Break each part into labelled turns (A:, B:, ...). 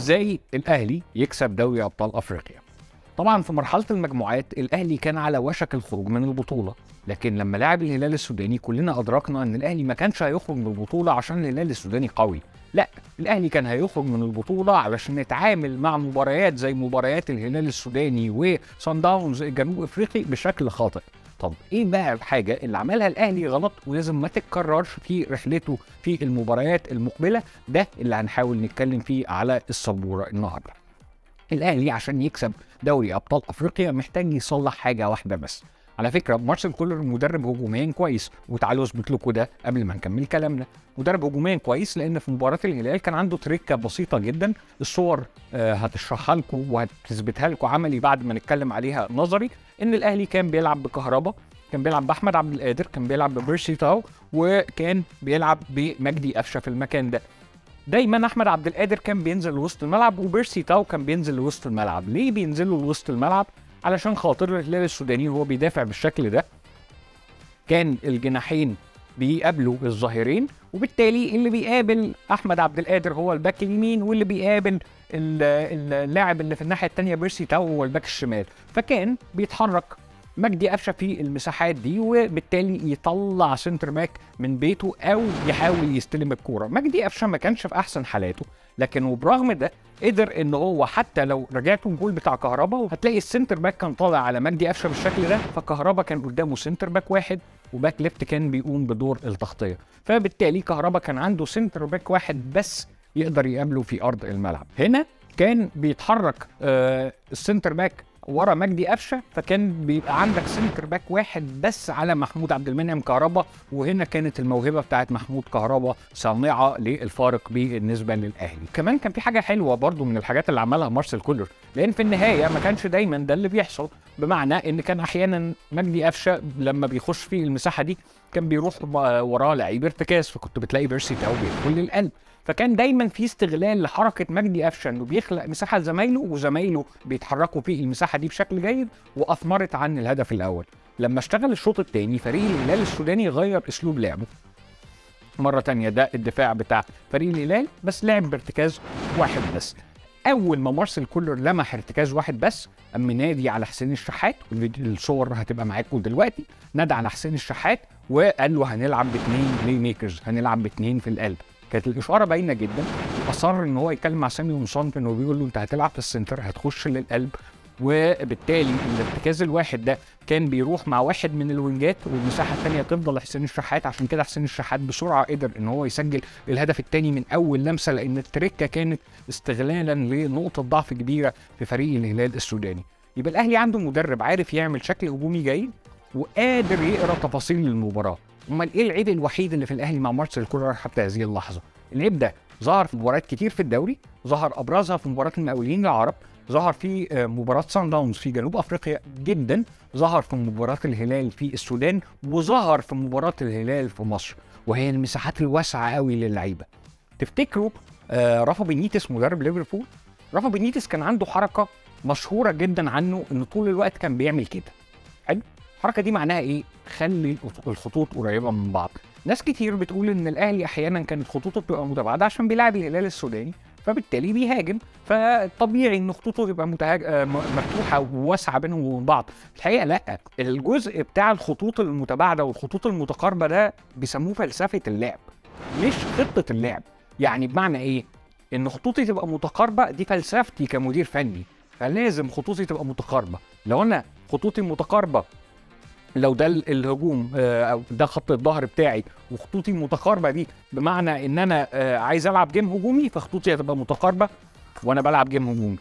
A: ازاي الاهلي يكسب دوري ابطال افريقيا طبعا في مرحله المجموعات الاهلي كان على وشك الخروج من البطوله لكن لما لعب الهلال السوداني كلنا ادركنا ان الاهلي ما كانش هيخرج من البطوله عشان الهلال السوداني قوي لا الاهلي كان هيخرج من البطوله علشان نتعامل مع مباريات زي مباريات الهلال السوداني وصن داونز الجنوب افريقي بشكل خاطئ طب ايه بقى الحاجه اللي عملها الاهلي غلط ولازم ما تتكررش في رحلته في المباريات المقبله ده اللي هنحاول نتكلم فيه على السبوره النهارده الاهلي عشان يكسب دوري ابطال افريقيا محتاج يصلح حاجه واحده بس على فكره مارسيل كولر مدرب هجوميا كويس وتعالوا اثبت لكم ده قبل ما نكمل كلامنا مدرب هجوميا كويس لان في مباراه الهلال كان عنده تريكه بسيطه جدا الصور آه هتشرحها لكم وهتثبتها لكم عملي بعد ما نتكلم عليها نظري ان الاهلي كان بيلعب بكهربا كان بيلعب باحمد عبد القادر كان بيلعب ببيرسي تاو وكان بيلعب بمجدي قفشه في المكان ده دايما احمد عبد القادر كان بينزل لوسط الملعب وبيرسي تاو كان بينزل لوسط الملعب ليه بينزلوا لوسط الملعب علشان خاطر الهلال السوداني وهو بيدافع بالشكل ده كان الجناحين بيقابلوا الظاهرين وبالتالي اللي بيقابل احمد عبد القادر هو الباك اليمين واللي بيقابل اللاعب اللي في الناحيه الثانيه بيرسي تاو هو الباك الشمال فكان بيتحرك مجدي قفشه في المساحات دي وبالتالي يطلع سنتر باك من بيته او يحاول يستلم الكوره مجدي قفشه ما كانش في احسن حالاته لكن وبرغم ده قدر ان هو حتى لو رجعتوا الجول بتاع كهربا هتلاقي السنتر باك كان طالع على مجدي قفشه بالشكل ده فكهربا كان قدامه سنتر باك واحد وباك ليفت كان بيقوم بدور التغطيه فبالتالي كهربا كان عنده سنتر باك واحد بس يقدر يقابله في ارض الملعب هنا كان بيتحرك آه السنتر باك ورا مجدي قفشه فكان بيبقى عندك سنتر باك واحد بس على محمود عبد المنعم كهربا وهنا كانت الموهبه بتاعت محمود كهربا صانعه للفارق بالنسبه للاهلي كمان كان في حاجه حلوه برضو من الحاجات اللي عملها مارسيل كولر لان في النهايه ما كانش دايما ده اللي بيحصل بمعنى ان كان احيانا مجدي قفشه لما بيخش في المساحه دي كان بيروح وراه لعيب ارتكاز فكنت بتلاقي بيرسي تاو بيدخل للقلب فكان دايما في استغلال لحركه مجدي قفشه انه بيخلق مساحه لزمايله وزمايله بيتحركوا في المساحه دي بشكل جيد واثمرت عن الهدف الاول لما اشتغل الشوط الثاني فريق الهلال السوداني غير اسلوب لعبه مره تانية ده الدفاع بتاع فريق الهلال بس لعب بارتكاز واحد بس اول ما مارسيل كولر لمح ارتكاز واحد بس قام نادي على حسين الشحات والصور هتبقى معاكم دلوقتي نادى على حسين الشحات وقال له هنلعب باثنين بلاي ميكرز هنلعب باثنين في القلب كانت الاشاره باينه جدا واصر ان هو يتكلم مع سامي ومصنف انه بيقول له انت هتلعب في السنتر هتخش للقلب وبالتالي الارتكاز الواحد ده كان بيروح مع واحد من الوينجات والمساحه الثانيه تفضل لحسين الشحات عشان كده حسين الشحات بسرعه قدر ان هو يسجل الهدف الثاني من اول لمسه لان التركه كانت استغلالا لنقطه ضعف كبيره في فريق الهلال السوداني يبقى الاهلي عنده مدرب عارف يعمل شكل هجومي جيد وقادر يقرا تفاصيل المباراه امال ايه العيب الوحيد اللي في الاهلي مع مارسيل كولر حتى هذه اللحظه العيب ده ظهر في مباريات كتير في الدوري ظهر ابرزها في مباراه المقاولين العرب ظهر في مباراة سان داونز في جنوب افريقيا جدا ظهر في مباراة الهلال في السودان وظهر في مباراة الهلال في مصر وهي المساحات الواسعة قوي للعيبة تفتكروا آه رافا بينيتس مدرب ليفربول رافا بينيتس كان عنده حركة مشهورة جدا عنه انه طول الوقت كان بيعمل كده حلو الحركة دي معناها ايه خلي الخطوط قريبة من بعض ناس كتير بتقول ان الاهلي احيانا كانت خطوطه بتبقى متباعده عشان بيلعب الهلال السوداني فبالتالي بيهاجم فطبيعي ان خطوطه تبقى متهاج... مفتوحه وواسعه بينهم وبين بعض الحقيقه لا الجزء بتاع الخطوط المتباعده والخطوط المتقاربه ده بيسموه فلسفه اللعب مش خطه اللعب يعني بمعنى ايه ان خطوطي تبقى متقاربه دي فلسفتي كمدير فني فلازم خطوطي تبقى متقاربه لو انا خطوطي متقاربه لو ده الهجوم او ده خط الظهر بتاعي وخطوطي متقاربه دي بمعنى ان انا عايز العب جيم هجومي فخطوطي هتبقى متقاربه وانا بلعب جيم هجومي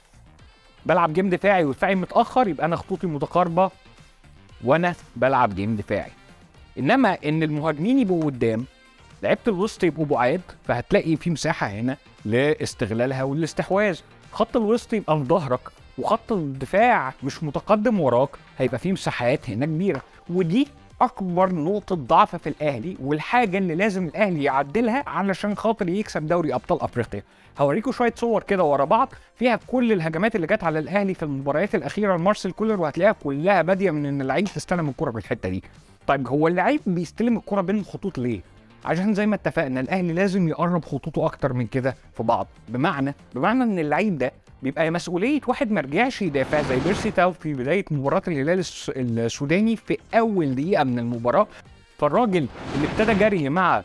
A: بلعب جيم دفاعي ودفاعي متاخر يبقى انا خطوطي متقاربه وانا بلعب جيم دفاعي انما ان المهاجمين يبقوا قدام لعيبه الوسط يبقوا بعاد فهتلاقي في مساحه هنا لاستغلالها والاستحواذ خط الوسط يبقى في ظهرك وخط الدفاع مش متقدم وراك هيبقى فيه مساحات هنا كبيره ودي اكبر نقطه ضعف في الاهلي والحاجه اللي لازم الاهلي يعدلها علشان خاطر يكسب دوري ابطال افريقيا هوريكم شويه صور كده ورا بعض فيها كل الهجمات اللي جت على الاهلي في المباريات الاخيره لمارسيل كولر وهتلاقيها كلها باديه من ان اللعيب استلم الكره بالحته دي طيب هو اللعيب بيستلم الكره بين الخطوط ليه عشان زي ما اتفقنا الاهلي لازم يقرب خطوطه اكتر من كده في بعض بمعنى بمعنى ان اللعيب ده بيبقى مسؤوليه واحد ما رجعش يدافع زي بيرسي تاو في بدايه مباراه الهلال الس- السوداني في اول دقيقه من المباراه فالراجل اللي ابتدى جري مع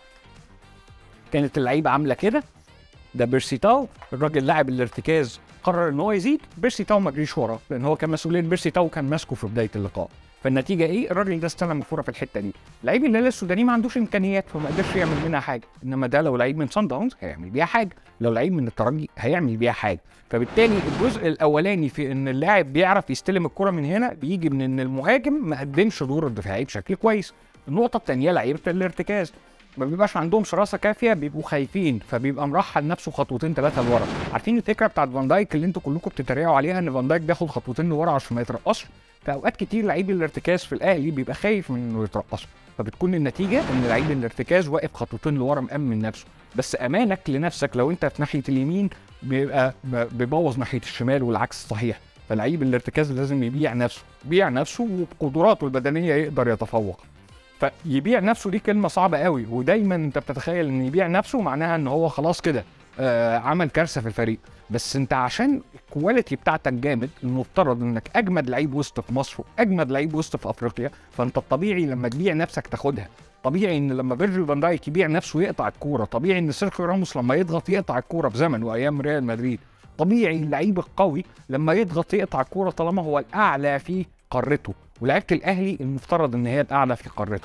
A: كانت اللعيبه عامله كده ده بيرسي تاو الراجل لاعب الارتكاز قرر ان هو يزيد بيرسي تاو ما جريش وراه لان هو كان مسؤوليه بيرسي تاو كان ماسكه في بدايه اللقاء فالنتيجه ايه الراجل ده استلم الكوره في الحته دي لعيب الهلال السوداني ما عندوش امكانيات فما قدرش يعمل منها حاجه انما ده لو لعيب من صن داونز هيعمل بيها حاجه لو لعيب من الترجي هيعمل بيها حاجه فبالتالي الجزء الاولاني في ان اللاعب بيعرف يستلم الكره من هنا بيجي من ان المهاجم ما قدمش دور الدفاعي بشكل كويس النقطه الثانيه لعيبه الارتكاز ما بيبقاش عندهم شراسه كافيه بيبقوا خايفين فبيبقى مرحل نفسه خطوتين ثلاثه لورا عارفين الفكره بتاعت فان دايك اللي انتوا كلكم بتتريقوا عليها ان فان دايك بياخد خطوتين لورا عشان ما يترقصش في اوقات كتير لعيب الارتكاز في الاهلي بيبقى خايف من انه يترقص فبتكون النتيجه ان لعيب الارتكاز واقف خطوتين لورا مأمن نفسه بس امانك لنفسك لو انت في ناحيه اليمين بيبقى ب- بيبوظ ناحيه الشمال والعكس صحيح فلعيب الارتكاز لازم يبيع نفسه بيع نفسه وبقدراته البدنيه يقدر يتفوق فيبيع نفسه دي كلمه صعبه قوي ودايما انت بتتخيل ان يبيع نفسه معناها ان هو خلاص كده آه عمل كارثه في الفريق بس انت عشان الكواليتي بتاعتك جامد المفترض انك اجمد لعيب وسط في مصر واجمد لعيب وسط في افريقيا فانت الطبيعي لما تبيع نفسك تاخدها طبيعي ان لما فيرجيل فان دايك يبيع نفسه يقطع الكوره طبيعي ان سيرخيو راموس لما يضغط يقطع الكوره في زمن وايام ريال مدريد طبيعي اللعيب القوي لما يضغط يقطع الكوره طالما هو الاعلى في قارته ولعيبه الاهلي المفترض ان هي الاعلى في قارتها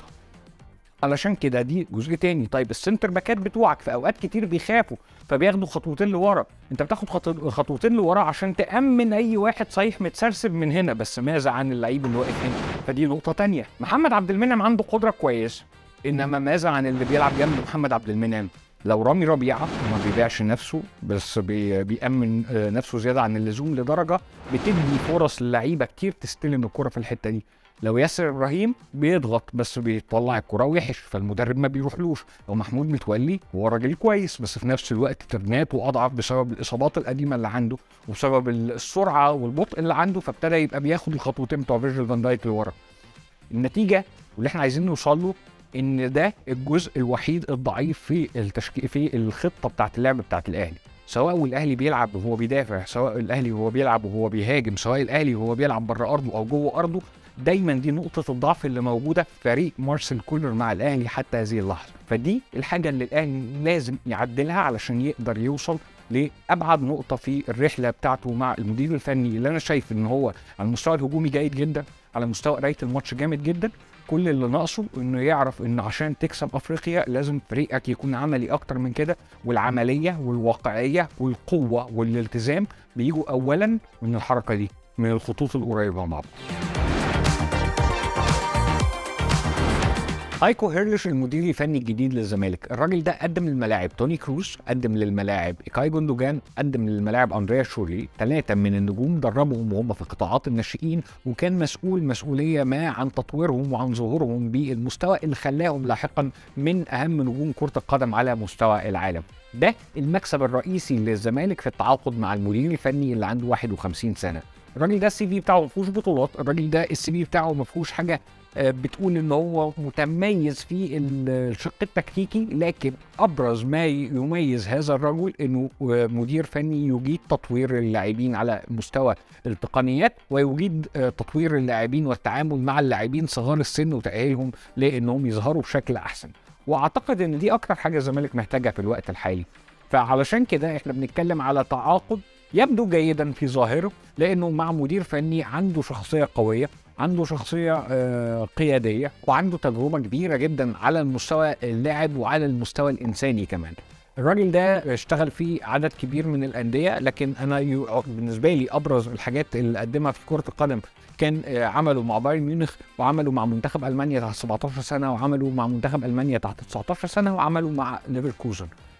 A: علشان كده دي جزء تاني طيب السنتر باكات بتوعك في اوقات كتير بيخافوا فبياخدوا خطوتين لورا انت بتاخد خطو- خطوتين لورا عشان تامن اي واحد صحيح متسرسب من هنا بس ماذا عن اللعيب اللي واقف هنا فدي نقطه تانية محمد عبد المنعم عنده قدره كويسه انما ماذا عن اللي بيلعب جنب محمد عبد المنعم لو رامي ربيعه ما بيبيعش نفسه بس بي بيأمن آه، نفسه زياده عن اللزوم لدرجه بتدي فرص للعيبه كتير تستلم الكره في الحته دي لو ياسر ابراهيم بيضغط بس بيطلع الكرة وحش فالمدرب ما بيروحلوش لو محمود متولي هو راجل كويس بس في نفس الوقت ترناته اضعف بسبب الاصابات القديمه اللي عنده وبسبب السرعه والبطء اللي عنده فابتدى يبقى بياخد الخطوتين بتوع فيرجيل فان دايك لورا النتيجه واللي احنا عايزين نوصل له ان ده الجزء الوحيد الضعيف في التشكيل في الخطه بتاعت اللعب بتاعت الاهلي سواء والاهلي بيلعب وهو بيدافع سواء الاهلي وهو بيلعب وهو بيهاجم سواء الاهلي وهو بيلعب بره ارضه او جوه ارضه دايما دي نقطة الضعف اللي موجودة في فريق مارسيل كولر مع الأهلي حتى هذه اللحظة فدي الحاجة اللي الأهلي لازم يعدلها علشان يقدر يوصل لأبعد نقطة في الرحلة بتاعته مع المدير الفني اللي أنا شايف إن هو على المستوى الهجومي جيد جدا على مستوى قراية الماتش جامد جدا كل اللي ناقصه انه يعرف ان عشان تكسب افريقيا لازم فريقك يكون عملي اكتر من كده والعمليه والواقعيه والقوه والالتزام بيجوا اولا من الحركه دي من الخطوط القريبه مع بعض هايكو هيرلش المدير الفني الجديد للزمالك الراجل ده قدم للملاعب توني كروز قدم للملاعب إيكاي جوندوجان قدم للملاعب أندريا شوري ثلاثة من النجوم دربهم وهم في قطاعات الناشئين وكان مسؤول مسؤولية ما عن تطويرهم وعن ظهورهم بالمستوى اللي خلاهم لاحقا من أهم نجوم كرة القدم على مستوى العالم ده المكسب الرئيسي للزمالك في التعاقد مع المدير الفني اللي عنده 51 سنة الراجل ده السي في بتاعه ما فيهوش بطولات الراجل ده السي في بتاعه ما فيهوش حاجه آه، بتقول ان هو متميز في ال- الشق التكتيكي لكن ابرز ما يميز هذا الرجل انه آه، مدير فني يجيد تطوير اللاعبين على مستوى التقنيات ويجيد آه، تطوير اللاعبين والتعامل مع اللاعبين صغار السن وتاهيلهم لانهم يظهروا بشكل احسن واعتقد ان دي اكتر حاجه الزمالك محتاجها في الوقت الحالي فعلشان كده احنا بنتكلم على تعاقد يبدو جيدا في ظاهره لانه مع مدير فني عنده شخصيه قويه عنده شخصيه آه، قياديه وعنده تجربه كبيره جدا على المستوى اللاعب وعلى المستوى الانساني كمان الراجل ده اشتغل في عدد كبير من الانديه لكن انا يو- بالنسبه لي ابرز الحاجات اللي قدمها في كره القدم كان آه، عمله مع بايرن ميونخ وعمله مع منتخب المانيا تحت 17 سنه وعمله مع منتخب المانيا تحت 19 سنه وعمله مع ليفركوزن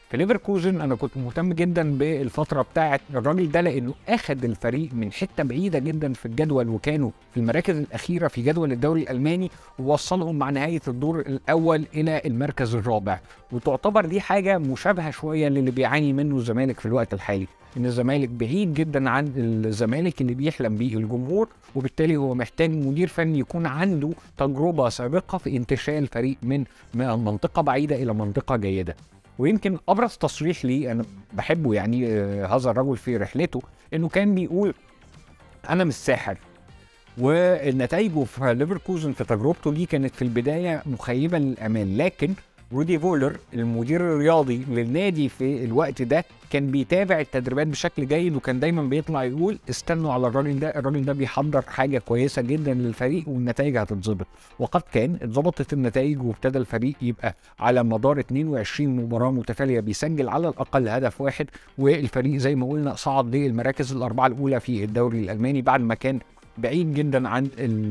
A: في ليفركوزن انا كنت مهتم جدا بالفتره بتاعه الراجل ده لانه اخذ الفريق من حته بعيده جدا في الجدول وكانوا في المراكز الاخيره في جدول الدوري الالماني ووصلهم مع نهايه الدور الاول الى المركز الرابع وتعتبر دي حاجه مشابهه شويه للي بيعاني منه الزمالك في الوقت الحالي ان الزمالك بعيد جدا عن الزمالك اللي بيحلم بيه الجمهور وبالتالي هو محتاج مدير فني يكون عنده تجربه سابقه في انتشال فريق من منطقه بعيده الى منطقه جيده ويمكن ابرز تصريح لي انا بحبه يعني آه، هذا الرجل في رحلته انه كان بيقول انا مش ساحر ونتائجه في ليفركوزن في تجربته دي كانت في البدايه مخيبه للامال لكن رودي فولر المدير الرياضي للنادي في الوقت ده كان بيتابع التدريبات بشكل جيد وكان دايما بيطلع يقول استنوا على الراجل ده الراجل ده بيحضر حاجه كويسه جدا للفريق والنتائج هتتظبط وقد كان اتظبطت النتائج وابتدى الفريق يبقى على مدار 22 مباراه متتاليه بيسجل على الاقل هدف واحد والفريق زي ما قلنا صعد للمراكز الاربعه الاولى في الدوري الالماني بعد ما كان بعيد جدا عن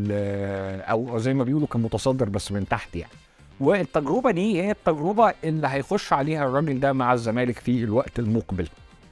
A: او زي ما بيقولوا كان متصدر بس من تحت يعني والتجربه دي هي التجربه اللي هيخش عليها الراجل ده مع الزمالك في الوقت المقبل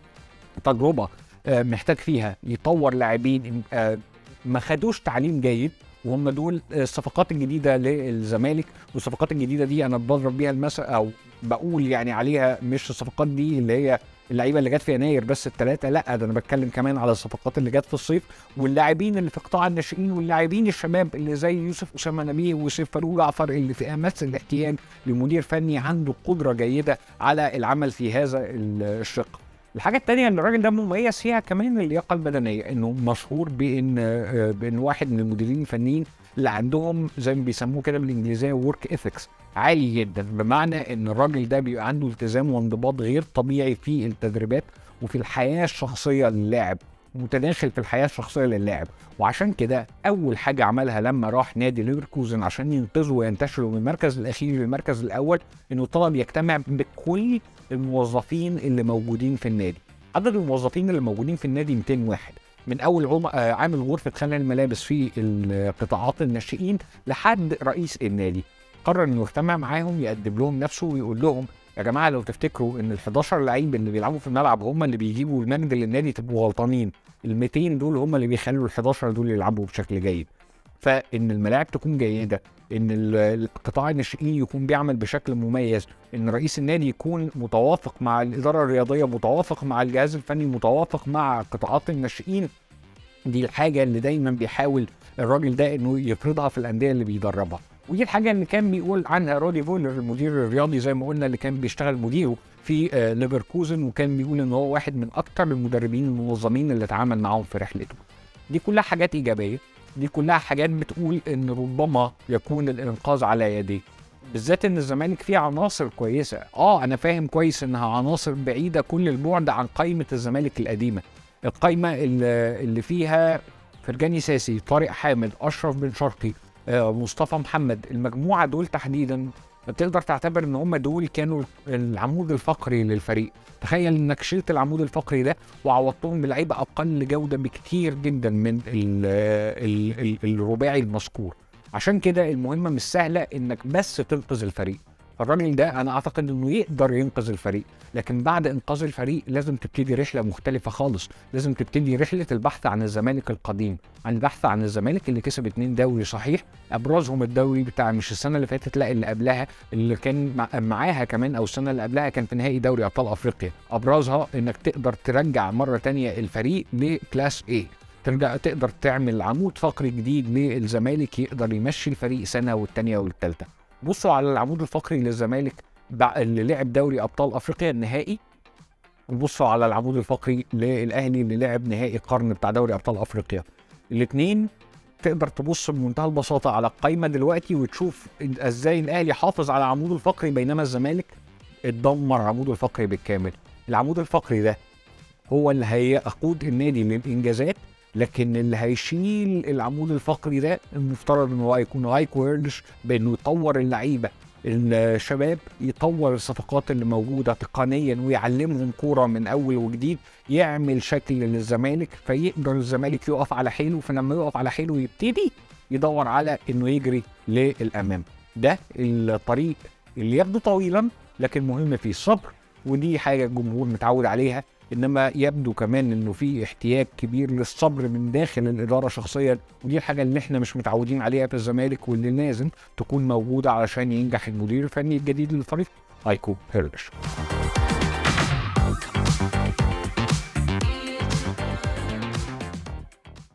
A: تجربه آه، محتاج فيها يطور لاعبين آه، ما خدوش تعليم جيد وهم دول الصفقات الجديده للزمالك والصفقات الجديده دي انا بضرب بيها المثل او بقول يعني عليها مش الصفقات دي اللي هي اللعيبه اللي جت في يناير بس الثلاثه لا ده انا بتكلم كمان على الصفقات اللي جت في الصيف واللاعبين اللي في قطاع الناشئين واللاعبين الشباب اللي زي يوسف اسامه نبيه وسيف فاروق جعفر اللي في امس الاحتياج لمدير فني عنده قدره جيده على العمل في هذا الشق الحاجه الثانيه ان الراجل ده مميز فيها كمان اللياقه البدنيه انه مشهور بان بان واحد من المديرين الفنيين اللي عندهم زي ما بيسموه كده بالانجليزيه ورك اثكس عالي جدا بمعنى ان الراجل ده بيبقى عنده التزام وانضباط غير طبيعي في التدريبات وفي الحياه الشخصيه للاعب متداخل في الحياه الشخصيه للاعب وعشان كده اول حاجه عملها لما راح نادي ليفركوزن عشان ينقذوا وينتشروا من المركز الاخير للمركز الاول انه طلب يجتمع بكل الموظفين اللي موجودين في النادي عدد الموظفين اللي موجودين في النادي 200 واحد من اول عم... آه، عامل غرفه خلع الملابس في القطاعات الناشئين لحد رئيس النادي قرر انه يجتمع معاهم يقدم لهم نفسه ويقول لهم يا جماعه لو تفتكروا ان ال 11 لعيب اللي بيلعبوا في الملعب هم اللي بيجيبوا المجد للنادي تبقوا غلطانين ال 200 دول هم اللي بيخلوا ال 11 دول يلعبوا بشكل جيد فان الملاعب تكون جيده ان القطاع الناشئين يكون بيعمل بشكل مميز ان رئيس النادي يكون متوافق مع الاداره الرياضيه متوافق مع الجهاز الفني متوافق مع قطاعات الناشئين دي الحاجه اللي دايما بيحاول الراجل ده انه يفرضها في الانديه اللي بيدربها ودي الحاجه اللي كان بيقول عنها رودي فولر المدير الرياضي زي ما قلنا اللي كان بيشتغل مديره في آه، ليفركوزن وكان بيقول ان هو واحد من اكثر المدربين المنظمين اللي اتعامل معاهم في رحلته دي كلها حاجات ايجابيه دي كلها حاجات بتقول ان ربما يكون الانقاذ على يديه بالذات ان الزمالك فيه عناصر كويسه اه انا فاهم كويس انها عناصر بعيده كل البعد عن قائمه الزمالك القديمه القائمه اللي فيها فرجاني ساسي طارق حامد اشرف بن شرقي آه، مصطفى محمد المجموعه دول تحديدا تقدر تعتبر ان هم دول كانوا العمود الفقري للفريق تخيل انك شلت العمود الفقري ده وعوضتهم بلعيبه اقل جوده بكتير جدا من ال ال ال الرباعي المذكور عشان كده المهمه مش سهله انك بس تنقذ الفريق الراجل ده انا اعتقد انه يقدر ينقذ الفريق لكن بعد انقاذ الفريق لازم تبتدي رحله مختلفه خالص لازم تبتدي رحله البحث عن الزمالك القديم عن البحث عن الزمالك اللي كسب اتنين دوري صحيح ابرزهم الدوري بتاع مش السنه اللي فاتت لا اللي قبلها اللي كان معاها كمان او السنه اللي قبلها كان في نهائي دوري ابطال افريقيا ابرزها انك تقدر ترجع مره تانية الفريق لكلاس A ترجع تقدر تعمل عمود فقري جديد للزمالك يقدر يمشي الفريق سنه والتانيه والتالته بصوا على العمود الفقري للزمالك اللي لعب دوري ابطال افريقيا النهائي وبصوا على العمود الفقري للاهلي اللي لعب نهائي القرن بتاع دوري ابطال افريقيا الاثنين تقدر تبص بمنتهى البساطه على القايمه دلوقتي وتشوف ازاي الاهلي حافظ على عموده الفقري بينما الزمالك اتدمر عموده الفقري بالكامل العمود الفقري ده هو اللي هيقود النادي للانجازات لكن اللي هيشيل العمود الفقري ده المفترض ان هو هيكون هايك ويرلش بانه يطور اللعيبه الشباب يطور الصفقات اللي موجوده تقنيا ويعلمهم كوره من اول وجديد يعمل شكل للزمالك فيقدر الزمالك يقف على حيله فلما يقف على حيله يبتدي يدور على انه يجري للامام ده الطريق اللي يبدو طويلا لكن مهم فيه الصبر ودي حاجه الجمهور متعود عليها انما يبدو كمان انه في احتياج كبير للصبر من داخل الاداره شخصيا ودي الحاجه اللي احنا مش متعودين عليها في الزمالك واللي لازم تكون موجوده علشان ينجح المدير الفني الجديد للفريق ايكو هيرلش